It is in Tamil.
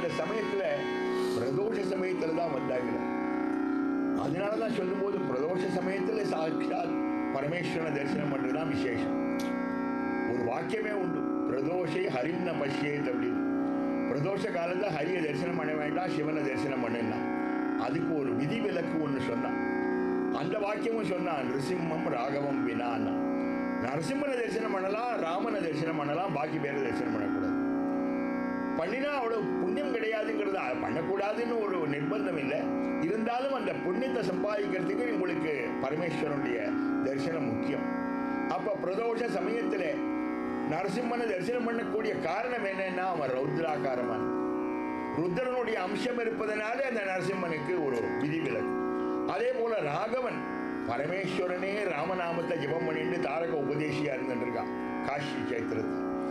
அந்த சமயத்துல பிரதோஷ சமயத்துல தான் வந்தாங்க அதனாலதான் சொல்லும்போது பிரதோஷ சமயத்துல சாட்சாத் பரமேஸ்வரனை தரிசனம் பண்றதுதான் விசேஷம் ஒரு வாக்கியமே உண்டு பிரதோஷை ஹரிம்ன பஷ்யேத் அப்படின்னு பிரதோஷ காலத்துல ஹரியை தரிசனம் பண்ண வேண்டாம் சிவனை தரிசனம் பண்ணுன்னா அதுக்கு ஒரு விதி விலக்கு ஒன்று சொன்னான் அந்த வாக்கியமும் சொன்னான் நிருசிம்மம் ராகவம் வினான்னா நரசிம்மனை தரிசனம் பண்ணலாம் ராமனை தரிசனம் பண்ணலாம் பாக்கி பேரை தரிசனம் பண்ணக்கூடாது பண்ணினா அவ்வளவு புண்ணியம் கிடையாதுங்கிறது அது பண்ணக்கூடாதுன்னு ஒரு நிர்பந்தம் இல்லை இருந்தாலும் அந்த புண்ணியத்தை சம்பாதிக்கிறதுக்கு உங்களுக்கு பரமேஸ்வரனுடைய தரிசனம் முக்கியம் அப்ப பிரதோஷ சமயத்துல நரசிம்மனை தரிசனம் பண்ணக்கூடிய காரணம் என்னன்னா அவன் ரௌத்ராகாரமான ருத்ரனுடைய அம்சம் இருப்பதனால அந்த நரசிம்மனுக்கு ஒரு விதிவிலக்கு அதே போல ராகவன் பரமேஸ்வரனே ராமநாமத்தை ஜெபம் பண்ணிட்டு தாரக உபதேசியா இருந்துட்டு இருக்கான் காஷி சேத்திரத்தில்